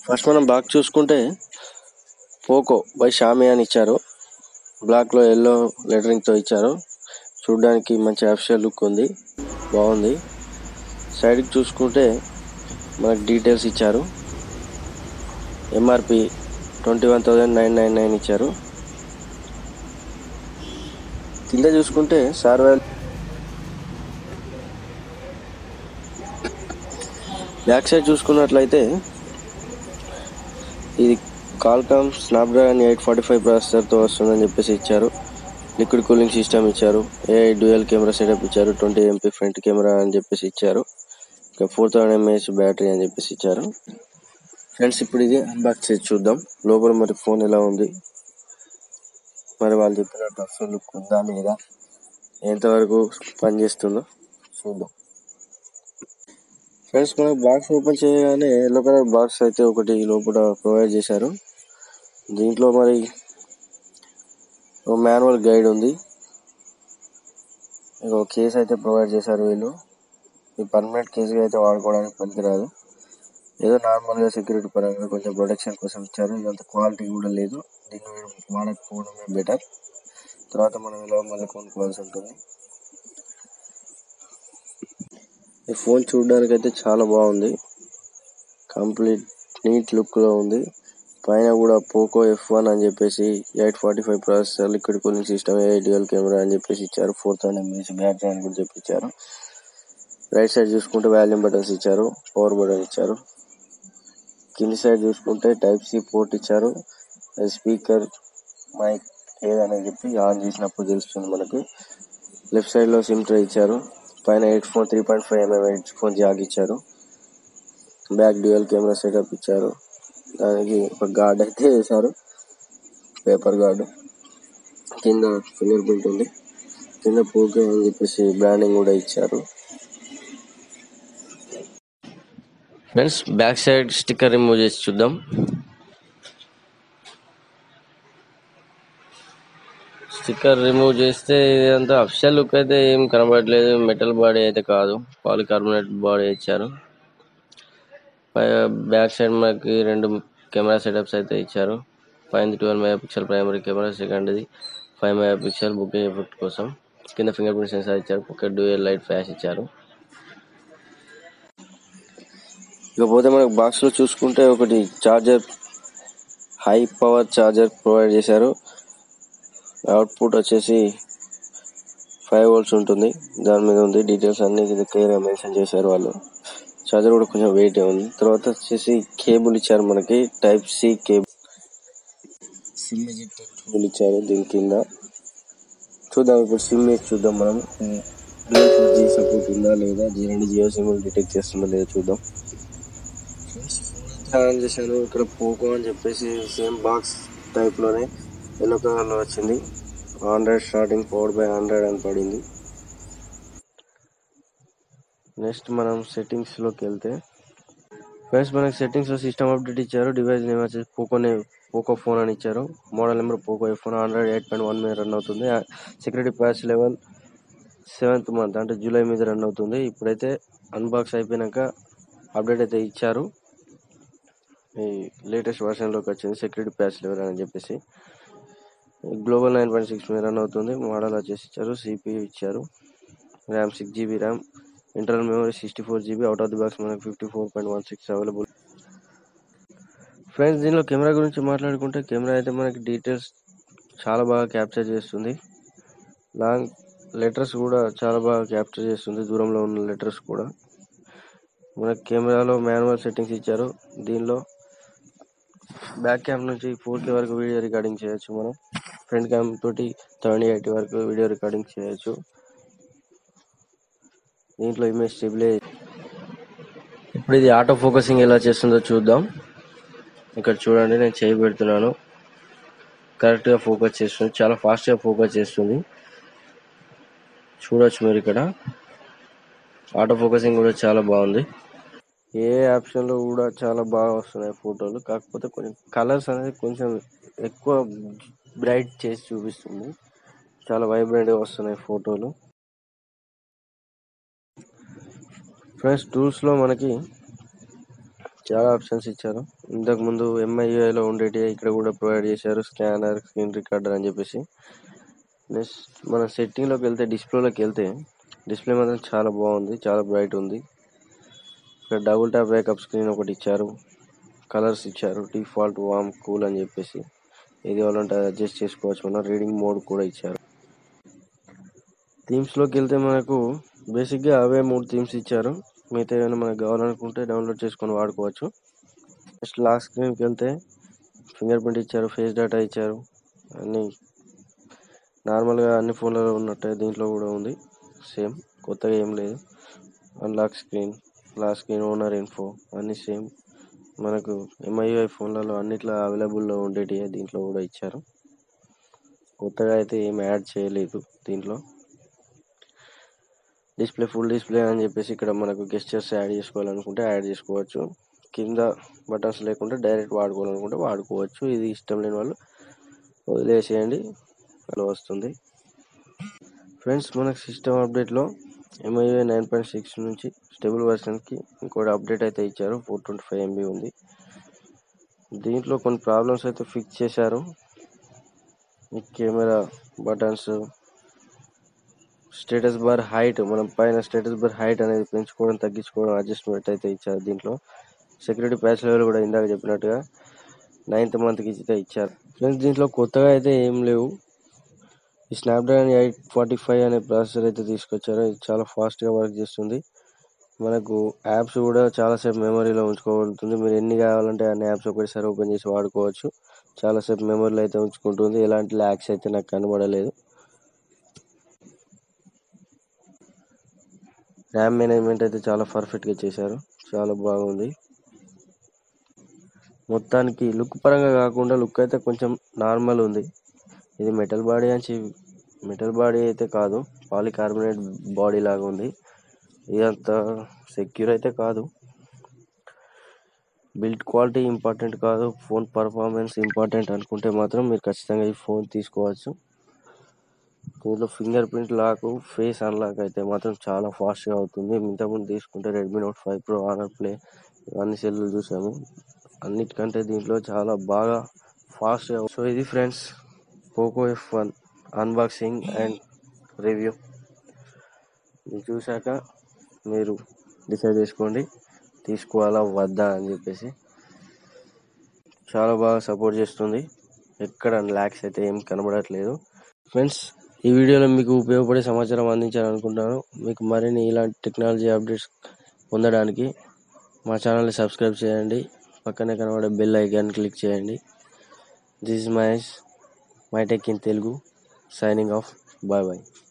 first మనం box చూసుకుంటే Poco by Xiaomi అని ఇచ్చారు బ్లాక్లో ఎల్లో లెటరింగ్తో ఇచ్చారు చూడడానికి మంచి అఫిషియల్ లుక్ ఉంది బాగుంది సైడ్కి చూసుకుంటే మనకు డీటెయిల్స్ ఇచ్చారు MRP twenty one thousand nine nine nine ఇచ్చారు కింద చూసుకుంటే సార్వెల్ బ్యాక్ సైడ్ చూసుకున్నట్లయితే ఇది Qualcomm Snapdragon eight forty five ప్రాసెసర్తో వస్తుందని చెప్పేసి ఇచ్చారు లిక్విడ్ కూలింగ్ సిస్టమ్ ఇచ్చారు ఏఐ డ్యూయల్ కెమెరా సెటప్ ఇచ్చారు ట్వంటీ ఎంపీ ఫ్రంట్ కెమెరా అని చెప్పేసి ఇచ్చారు ఇంకా ఫోర్ థౌసండ్ ఎంఏహెచ్ బ్యాటరీ అని చెప్పేసి ఇచ్చారు ఫ్రెండ్స్ ఇప్పుడు ఇది అన్బాక్స్ చేసి చూద్దాం లోపల మరి ఫోన్ ఎలా ఉంది మరి వాళ్ళు చెప్పినట్టు అసలు లుక్ ఉందా లేదా ఎంతవరకు పనిచేస్తుందో చూద్దాం ఫ్రెండ్స్ మనకు బాక్స్ ఓపెన్ చేయగానే ఎల్లో కలర్ బాక్స్ అయితే ఒకటి లోపల ప్రొవైడ్ చేశారు దీంట్లో మరి ఒక మాన్యువల్ గైడ్ ఉంది ఒక కేస్ అయితే ప్రొవైడ్ చేశారు వీళ్ళు ఈ పర్మనెంట్ కేసుగా అయితే వాడుకోవడానికి పనికిరాదు ఏదో నార్మల్గా సెక్యూరిటీ పరంగా కొంచెం ప్రొటెక్షన్ కోసం ఇచ్చారు ఇదంత క్వాలిటీ కూడా లేదు దీన్ని మీరు వాడకపోవడమే బెటర్ తర్వాత మనం ఇలా మళ్ళీ కొనుక్కోవాల్సి ఉంటుంది ఈ ఫోన్ చూడడానికి అయితే చాలా బాగుంది కంప్లీట్ నీట్ లుక్లో ఉంది పైన కూడా పోకో ఎఫ్ వన్ అని చెప్పేసి eight forty five processor liquid cooling system dual camera అని చెప్పేసి ఇచ్చారు ఫోర్ థౌసండ్ ఎంఏహెచ్ బ్యాటరీ అని కూడా చెప్పి ఇచ్చారు రైట్ సైడ్ చూసుకుంటే వాల్యూమ్ బటన్స్ ఇచ్చారు పవర్ బటన్ ఇచ్చారు కింది సైడ్ చూసుకుంటే టైప్ సి పోర్ట్ ఇచ్చారు స్పీకర్ మైక్ ఏదని చెప్పి ఆన్ చేసినప్పుడు తెలుస్తుంది మనకు లెఫ్ట్ సైడ్ లో సిమ్ ట్రే ఇచ్చారు పైన headphone three point five mm headphone jack ఇచ్చారు బ్యాక్ డ్యూయల్ కెమెరా సెటప్ ఇచ్చారు దానికి ఒక గార్డ్ అయితే వేశారు పేపర్ గార్డు కింద ఫింగర్ ప్రింట్ ఉంది కింద పోకే అని చెప్పేసి బ్రాండింగ్ కూడా ఇచ్చారు friends back side sticker remove చేసి చూద్దాం స్టిక్కర్ రిమూవ్ చేస్తే ఇదంతా అఫిషియల్ లుక్ అయితే ఏం కనబడట్లేదు మెటల్ బాడీ అయితే కాదు పాలికార్బోనేట్ బాడీ ఇచ్చారు బ్యాక్ సైడ్ మనకి రెండు కెమెరా సెటప్స్ అయితే ఇచ్చారు పైన twelve megapixel primary camera సెకండ్ది five megapixel bokeh effect కోసం కింద ఫింగర్ ప్రింట్ సెన్సార్ ఇచ్చారు ఒక డ్యూయల్ లైట్ ఫ్లాష్ ఇచ్చారు ఇకపోతే మనకు బాక్స్ లో చూసుకుంటే ఒకటి charger high power charger provide చేశారు అవుట్పుట్ వచ్చేసి ఫైవ్ వోల్ట్స్ ఉంటుంది దాని మీద ఉంది డీటెయిల్స్ అన్ని క్లియర్ గా మెన్షన్ చేశారు వాళ్ళు చార్జర్ కూడా కొంచెం వెయిట్ ఉంది తర్వాత వచ్చేసి కేబుల్ ఇచ్చారు మనకి type C cable SIM cable ఇచ్చారు దీని కింద చూద్దాం ఇప్పుడు సిమ్ వేసి చూద్దాం మనం జీ సపోర్ట్ ఉందా లేదా జీ రెండు జియో సిమ్ డిటెక్ట్ చేస్తుందా లేదా చూద్దాం ఆన్ చేశాను ఇక్కడ పోకో అని చెప్పేసి సేమ్ బాక్స్ టైప్ లోనే ఎల్లో కలర్ లో వచ్చింది hundred starting four by hundred అని పడింది నెక్స్ట్ మనం సెట్టింగ్స్ లోకి వెళ్తే ఫ్రెండ్స్ మనకి సెట్టింగ్స్ లో సిస్టమ్ అప్డేట్ ఇచ్చారు డివైస్ నేమ్ వచ్చేసి పోకో పోకో ఫోన్ అని ఇచ్చారు model number Poco F phone hundred eight point one మీద రన్ అవుతుంది security patch level seventh month అంటే జూలై మీద రన్ అవుతుంది ఇప్పుడైతే అన్బాక్స్ అయిపోయినాక అప్డేట్ అయితే ఇచ్చారు ఈ లేటెస్ట్ వర్షన్లోకి వచ్చింది సెక్యూరిటీ ప్యాచ్ లెవెల్ అని చెప్పేసి గ్లోబల్ నైన్ పాయింట్ సిక్స్ మీద రన్ అవుతుంది మోడల్ వచ్చేసి ఇచ్చారు సిపియూ ఇచ్చారు RAM six GB RAM internal memory sixty four GB out of the box మనకి fifty four point one six available friends దీనిలో కెమెరా గురించి మాట్లాడుకుంటే కెమెరా అయితే మనకి డీటెయిల్స్ చాలా బాగా క్యాప్చర్ చేస్తుంది లాంగ్ లెటర్స్ కూడా చాలా బాగా క్యాప్చర్ చేస్తుంది దూరంలో ఉన్న లెటర్స్ కూడా మనకి కెమెరాలో మాన్యువల్ సెట్టింగ్స్ ఇచ్చారు దీనిలో బ్యాక్ క్యామ్ నుంచి ఫోర్ కే వరకు వీడియో రికార్డింగ్ చేయొచ్చు మనం ఫ్రంట్ క్యామ్ తోటి థర్టీ ఎయిటీ వరకు వీడియో రికార్డింగ్ చేయొచ్చు దీంట్లో ఇమేజ్ స్టెబిలైజ్ ఇప్పుడు ఇది ఆటో ఫోకసింగ్ ఎలా చేస్తుందో చూద్దాం ఇక్కడ చూడండి నేను చేయి పెడుతున్నాను కరెక్ట్గా ఫోకస్ చేస్తుంది చాలా ఫాస్ట్గా ఫోకస్ చేస్తుంది చూడొచ్చు మీరు ఇక్కడ ఆటో ఫోకసింగ్ కూడా చాలా బాగుంది ఏ ఆప్షన్లో కూడా చాలా బాగా వస్తున్నాయి ఫోటోలు కాకపోతే కొంచెం కలర్స్ అనేది కొంచెం ఎక్కువ బ్రైట్ చేసి చూపిస్తుంది చాలా వైబ్రెంట్గా వస్తున్నాయి ఫోటోలు ఫ్రెండ్స్ టూల్స్లో మనకి చాలా ఆప్షన్స్ ఇచ్చారు ఇంతకు ముందు ఎంఐలో ఉండేటి ఇక్కడ కూడా ప్రొవైడ్ చేశారు స్కానర్ స్క్రీన్ రికార్డర్ అని చెప్పేసి నెక్స్ట్ మన సెట్టింగ్లోకి వెళ్తే డిస్ప్లేలోకి వెళ్తే డిస్ప్లే మాత్రం చాలా బాగుంది చాలా బ్రైట్ ఉంది ఇక్కడ డబుల్ ట్యాప్ బ్యాకప్ స్క్రీన్ ఒకటి ఇచ్చారు కలర్స్ ఇచ్చారు డిఫాల్ట్ వామ్ కూల్ అని చెప్పేసి ఏది కావాలంటే అడ్జస్ట్ చేసుకోవచ్చు మనం రీడింగ్ మోడ్ కూడా ఇచ్చారు థీమ్స్లోకి వెళ్తే మనకు బేసిక్గా అవే మూడు థీమ్స్ ఇచ్చారు మిగతా ఏమైనా మనకు కావాలనుకుంటే డౌన్లోడ్ చేసుకొని వాడుకోవచ్చు నెక్స్ట్ లాస్ట్ స్క్రీన్కి వెళ్తే ఫింగర్ ప్రింట్ ఇచ్చారు ఫేస్ డేటా ఇచ్చారు అన్నీ నార్మల్గా అన్ని ఫోన్లలో ఉన్నట్టే దీంట్లో కూడా ఉంది సేమ్ కొత్తగా ఏం లేదు unlock screen last screen owner info అన్నీ సేమ్ మనకు ఎంఐఐ ఫోన్లలో అన్నిట్లో అవైలబుల్లో ఉండేటివి దీంట్లో కూడా ఇచ్చారు కొత్తగా అయితే ఏం యాడ్ చేయలేదు దీంట్లో డిస్ప్లే ఫుల్ డిస్ప్లే అని చెప్పేసి ఇక్కడ మనకు గెస్చర్స్ యాడ్ చేసుకోవాలనుకుంటే యాడ్ చేసుకోవచ్చు కింద బటన్స్ లేకుంటే డైరెక్ట్ వాడుకోవాలనుకుంటే వాడుకోవచ్చు ఇది ఇష్టం లేని వాళ్ళు వదిలేసేయండి అలా వస్తుంది ఫ్రెండ్స్ మనకు సిస్టమ్ అప్డేట్లో ఎంఐఏ నైన్ పాయింట్ సిక్స్ నుంచి స్టేబుల్ వర్షన్కి ఇంకోటి అప్డేట్ అయితే ఇచ్చారు ఫోర్ ట్వంటీ ఫైవ్ ఎంబీ ఉంది దీంట్లో కొన్ని ప్రాబ్లమ్స్ అయితే ఫిక్స్ చేశారు ఈ camera buttons status bar height మనం పైన స్టేటస్ బార్ హైట్ అనేది పెంచుకోవడం తగ్గించుకోవడం అడ్జస్ట్మెంట్ అయితే ఇచ్చారు దీంట్లో సెక్యూరిటీ ప్యాచ్ లెవెల్ కూడా ఇందాక చెప్పినట్టుగా నైన్త్ మంత్కి అయితే ఇచ్చారు ఫ్రెండ్స్ దీంట్లో కొత్తగా అయితే ఏం లేవు ఈ స్నాప్డ్రాగన్ ఎయిట్ ఫార్టీ ఫైవ్ అనే ప్రాసెసర్ అయితే తీసుకొచ్చారు ఇది చాలా ఫాస్ట్గా వర్క్ చేస్తుంది మనకు యాప్స్ కూడా చాలాసేపు మెమరీలో ఉంచుకోగలుగుతుంది మీరు ఎన్ని కావాలంటే అన్ని యాప్స్ ఒకటిసారి ఓపెన్ చేసి వాడుకోవచ్చు చాలాసేపు మెమరీలో అయితే ఉంచుకుంటుంది ఎలాంటి ల్యాక్స్ అయితే నాకు కనబడలేదు ర్యామ్ మేనేజ్మెంట్ అయితే చాలా పర్ఫెక్ట్గా చేశారు చాలా బాగుంది మొత్తానికి లుక్ పరంగా కాకుండా లుక్ అయితే కొంచెం నార్మల్ ఉంది ఇది మెటల్ బాడీ అని మెటల్ బాడీ అయితే కాదు పాలికార్బోనేట్ బాడీ లాగా ఉంది ఇదంతా సెక్యూర్ అయితే కాదు బిల్డ్ క్వాలిటీ ఇంపార్టెంట్ కాదు ఫోన్ పర్ఫార్మెన్స్ ఇంపార్టెంట్ అనుకుంటే మాత్రం మీరు ఖచ్చితంగా ఈ ఫోన్ తీసుకోవచ్చు దీంట్లో fingerprint lock face unlock అయితే మాత్రం చాలా ఫాస్ట్గా అవుతుంది ఇంతకుముందు తీసుకుంటే Redmi Note five Pro Honor Play అన్ని సెల్లు చూసాము అన్నిటికంటే దీంట్లో చాలా బాగా ఫాస్ట్గా సో ఇది friends Poco F one unboxing and review ఇది చూశాక మీరు డిసైడ్ చేసుకోండి తీసుకోవాలా వద్దా అని చెప్పేసి చాలా బాగా సపోర్ట్ చేస్తుంది ఎక్కడ ల్యాక్స్ అయితే ఏం కనబడట్లేదు ఫ్రెండ్స్ ఈ వీడియోలో మీకు ఉపయోగపడే సమాచారం అందించాలనుకుంటున్నాను మీకు మరిన్ని ఇలాంటి టెక్నాలజీ అప్డేట్స్ పొందడానికి మా ఛానల్ని సబ్స్క్రైబ్ చేయండి పక్కనే కనబడే బెల్ ఐకాన్ క్లిక్ చేయండి this is Mahesh my tech in Telugu signing off bye bye